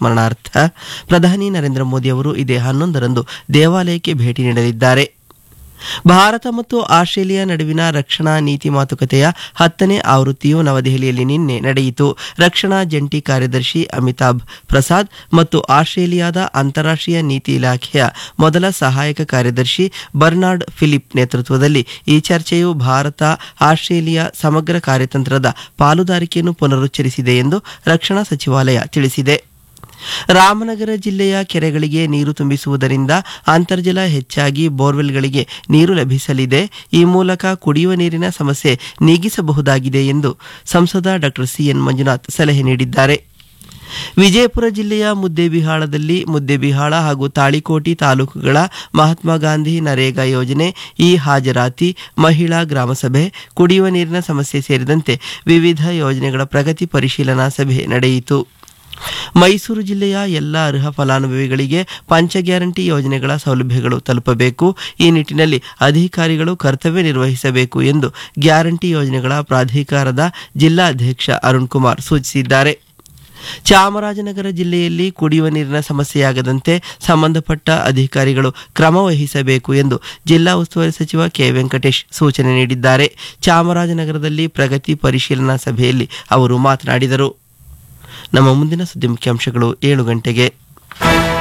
ಸ್ಮರಣಾರ್ಥ ಪ್ರಧಾನಿ ನರೇಂದ್ರ ಮೋದಿ ಅವರು ಇದೇ ಹನ್ನೊಂದರಂದು ದೇವಾಲಯಕ್ಕೆ ಭೇಟಿ ನೀಡಲಿದ್ದಾರೆ ಭಾರತ ಮತ್ತು ಆಸ್ಟ್ರೇಲಿಯಾ ನಡುವಿನ ರಕ್ಷಣಾ ನೀತಿ ಮಾತುಕತೆಯ ಹತ್ತನೇ ಆವೃತ್ತಿಯು ನವದೆಹಲಿಯಲ್ಲಿ ನಿನ್ನೆ ನಡೆಯಿತು ರಕ್ಷಣಾ ಜಂಟಿ ಕಾರ್ಯದರ್ಶಿ ಅಮಿತಾಬ್ ಪ್ರಸಾದ್ ಮತ್ತು ಆಸ್ಟ್ರೇಲಿಯಾದ ಅಂತಾರಾಷ್ಟ್ರೀಯ ನೀತಿ ಇಲಾಖೆಯ ಮೊದಲ ಸಹಾಯಕ ಕಾರ್ಯದರ್ಶಿ ಬರ್ನಾರ್ಡ್ ಫಿಲಿಪ್ ನೇತೃತ್ವದಲ್ಲಿ ಈ ಚರ್ಚೆಯು ಭಾರತ ಆಸ್ಟ್ರೇಲಿಯಾ ಸಮಗ್ರ ಕಾರ್ಯತಂತ್ರದ ಪಾಲುದಾರಿಕೆಯನ್ನು ಪುನರುಚ್ಚರಿಸಿದೆ ಎಂದು ರಕ್ಷಣಾ ಸಚಿವಾಲಯ ತಿಳಿಸಿದೆ ರಾಮನಗರ ಜಿಲ್ಲೆಯ ಕೆರೆಗಳಿಗೆ ನೀರು ತುಂಬಿಸುವುದರಿಂದ ಅಂತರ್ಜಲ ಹೆಚ್ಚಾಗಿ ಬೋರ್ವೆಲ್ಗಳಿಗೆ ನೀರು ಲಭಿಸಲಿದೆ ಈ ಮೂಲಕ ಕುಡಿಯುವ ನೀರಿನ ಸಮಸ್ಯೆ ನೀಗಿಸಬಹುದಾಗಿದೆ ಎಂದು ಸಂಸದ ಡಾಕ್ಟರ್ ಸಿಎನ್ ಮಂಜುನಾಥ್ ಸಲಹೆ ನೀಡಿದ್ದಾರೆ ವಿಜಯಪುರ ಜಿಲ್ಲೆಯ ಮುದ್ದೇಬಿಹಾಳದಲ್ಲಿ ಮುದ್ದೇಬಿಹಾಳ ಹಾಗೂ ತಾಳಿಕೋಟಿ ತಾಲೂಕುಗಳ ಮಹಾತ್ಮ ಗಾಂಧಿ ನರೇಗಾ ಯೋಜನೆ ಇ ಹಾಜರಾತಿ ಮಹಿಳಾ ಗ್ರಾಮಸಭೆ ಕುಡಿಯುವ ನೀರಿನ ಸಮಸ್ಯೆ ಸೇರಿದಂತೆ ವಿವಿಧ ಯೋಜನೆಗಳ ಪ್ರಗತಿ ಪರಿಶೀಲನಾ ಸಭೆ ನಡೆಯಿತು ಮೈಸೂರು ಜಿಲ್ಲೆಯ ಎಲ್ಲ ಅರ್ಹ ಫಲಾನುಭವಿಗಳಿಗೆ ಪಂಚ ಗ್ಯಾರಂಟಿ ಯೋಜನೆಗಳ ಸೌಲಭ್ಯಗಳು ತಲುಪಬೇಕು ಈ ನಿಟ್ಟಿನಲ್ಲಿ ಅಧಿಕಾರಿಗಳು ಕರ್ತವ್ಯ ನಿರ್ವಹಿಸಬೇಕು ಎಂದು ಗ್ಯಾರಂಟಿ ಯೋಜನೆಗಳ ಪ್ರಾಧಿಕಾರದ ಜಿಲ್ಲಾ ಅಧ್ಯಕ್ಷ ಅರುಣ್ ಕುಮಾರ್ ಸೂಚಿಸಿದ್ದಾರೆ ಚಾಮರಾಜನಗರ ಜಿಲ್ಲೆಯಲ್ಲಿ ಕುಡಿಯುವ ನೀರಿನ ಸಮಸ್ಯೆಯಾಗದಂತೆ ಸಂಬಂಧಪಟ್ಟ ಅಧಿಕಾರಿಗಳು ಕ್ರಮ ವಹಿಸಬೇಕು ಎಂದು ಜಿಲ್ಲಾ ಉಸ್ತುವಾರಿ ಸಚಿವ ಕೆ ವೆಂಕಟೇಶ್ ಸೂಚನೆ ನೀಡಿದ್ದಾರೆ ಚಾಮರಾಜನಗರದಲ್ಲಿ ಪ್ರಗತಿ ಪರಿಶೀಲನಾ ಸಭೆಯಲ್ಲಿ ಅವರು ಮಾತನಾಡಿದರು ನಮ್ಮ ಮುಂದಿನ ಸುದ್ದಿ ಮುಖ್ಯಾಂಶಗಳು ಏಳು ಗಂಟೆಗೆ